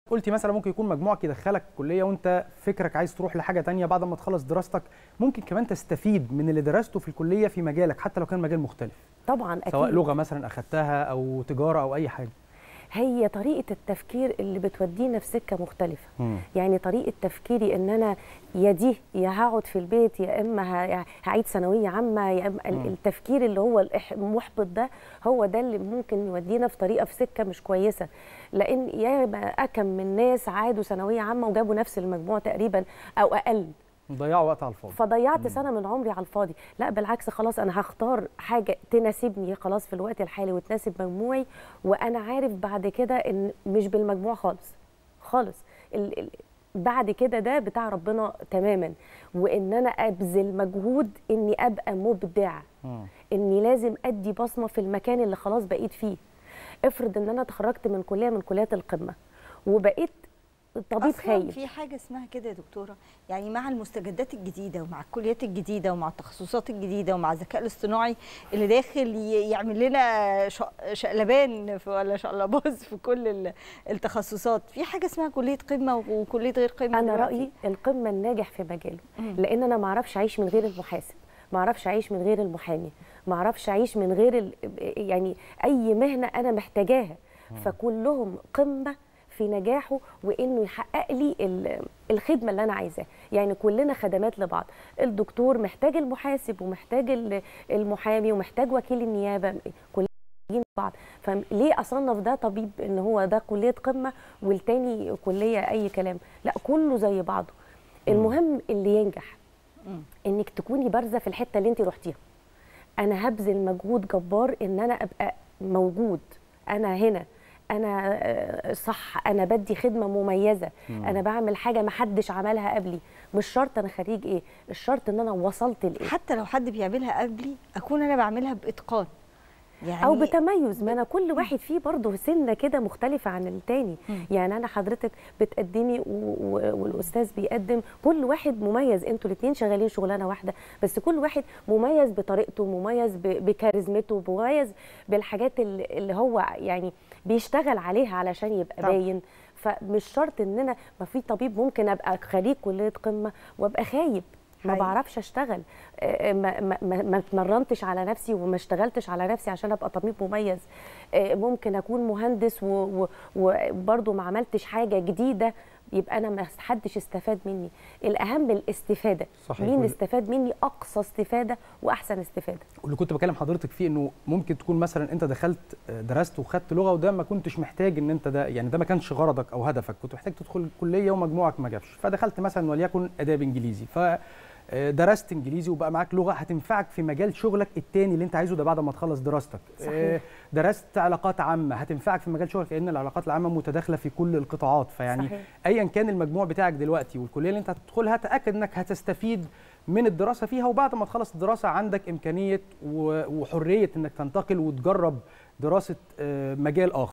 قلتي مثلا ممكن يكون مجموعك يدخلك كليه وانت فكرك عايز تروح لحاجه تانية بعد ما تخلص دراستك ممكن كمان تستفيد من اللي درسته في الكليه في مجالك حتى لو كان مجال مختلف طبعا اكيد سواء لغه مثلا اخدتها او تجاره او اي حاجه هي طريقه التفكير اللي بتودينا في سكه مختلفه مم. يعني طريقه تفكيري ان انا يا دي يا هقعد في البيت يا اما ه- هعيد ثانويه عامه يا اما ال- التفكير اللي هو الإح- المحبط ده هو ده اللي ممكن يودينا في طريقه في سكه مش كويسه لان يا اكم من ناس عادوا ثانويه عامه وجابوا نفس المجموع تقريبا او اقل ضيعوا وقت على الفاضي فضيعت سنه من عمري على الفاضي لا بالعكس خلاص انا هختار حاجه تناسبني خلاص في الوقت الحالي وتناسب مجموعي وانا عارف بعد كده ان مش بالمجموع خالص خالص ال ال بعد كده ده بتاع ربنا تماما وان انا ابذل مجهود اني ابقى مبدع مم. اني لازم ادي بصمه في المكان اللي خلاص بقيت فيه افرض ان انا اتخرجت من كليه من كليات القمه وبقيت طبيب أصلاً خايف في حاجه اسمها كده يا دكتوره يعني مع المستجدات الجديده ومع الكليات الجديده ومع التخصصات الجديده ومع الذكاء الاصطناعي اللي داخل ي- يعمل لنا ش- شقلبان في ولا شقلباز في كل ال- التخصصات في حاجه اسمها كليه قمه وكليه غير قمه انا دلوقتي. رايي القمه الناجح في مجاله مم. لان انا ما اعرفش اعيش من غير المحاسب ما اعرفش اعيش من غير المحامي ما اعرفش اعيش من غير ال... يعني اي مهنه انا محتاجاها فكلهم قمه في نجاحه وانه يحقق لي ال- الخدمه اللي انا عايزاها يعني كلنا خدمات لبعض الدكتور محتاج المحاسب ومحتاج ال- المحامي ومحتاج وكيل النيابه كلنا محتاجين بعض فليه اصنف ده طبيب ان هو ده كليه قمه والتاني كليه اي كلام لا كله زي بعضه المهم اللي ينجح مم. انك تكوني بارزه في الحته اللي انت رحتيها انا هبذل مجهود جبار ان انا ابقى موجود انا هنا انا آه، صح انا بدي خدمه مميزه انا بعمل حاجه ما حدش عملها قبلي مش شرط انا خريج ايه الشرط ان انا وصلت لايه حتى لو حد بيعملها قبلي اكون انا بعملها باتقان يعني او بتميز ما انا كل واحد فيه برضه سنه كده مختلفه عن التاني مم. يعني انا حضرتك بتقدمي و- و- والاستاذ بيقدم كل واحد مميز انتوا الاثنين شغالين شغلانه واحده بس كل واحد مميز بطريقته مميز ب- بكاريزمته مميز بالحاجات اللي اللي هو يعني بيشتغل عليها علشان يبقى طبعا. باين فمش شرط ان انا ما في طبيب ممكن ابقى خريج كليه قمه وابقى خايب ما حقيقي. بعرفش اشتغل آه، ما ما ما ما اتمرنتش على نفسي وما اشتغلتش على نفسي عشان ابقى طبيب مميز آه، ممكن اكون مهندس و- و- وبرضه ما عملتش حاجه جديده يبقى انا ما حدش استفاد مني الاهم الاستفاده صحيح. مين وال- استفاد مني اقصى استفاده واحسن استفاده واللي كنت بكلم حضرتك فيه انه ممكن تكون مثلا انت دخلت آه، درست وخدت لغه وده ما كنتش محتاج ان انت ده يعني ده ما كانش غرضك او هدفك كنت محتاج تدخل كليه ومجموعك ما جابش فدخلت مثلا وليكن اداب انجليزي ف آه، درست انجليزي وبقى معاك لغه هتنفعك في مجال شغلك التاني اللي انت عايزه ده بعد ما تخلص دراستك صحيح. آه، درست علاقات عامه هتنفعك في مجال شغلك لان العلاقات العامه متداخله في كل القطاعات فيعني صحيح. ايا كان المجموع بتاعك دلوقتي والكليه اللي انت هتدخلها تاكد انك هتستفيد من الدراسه فيها وبعد ما تخلص الدراسه عندك امكانيه و- وحريه انك تنتقل وتجرب دراسه آه، مجال اخر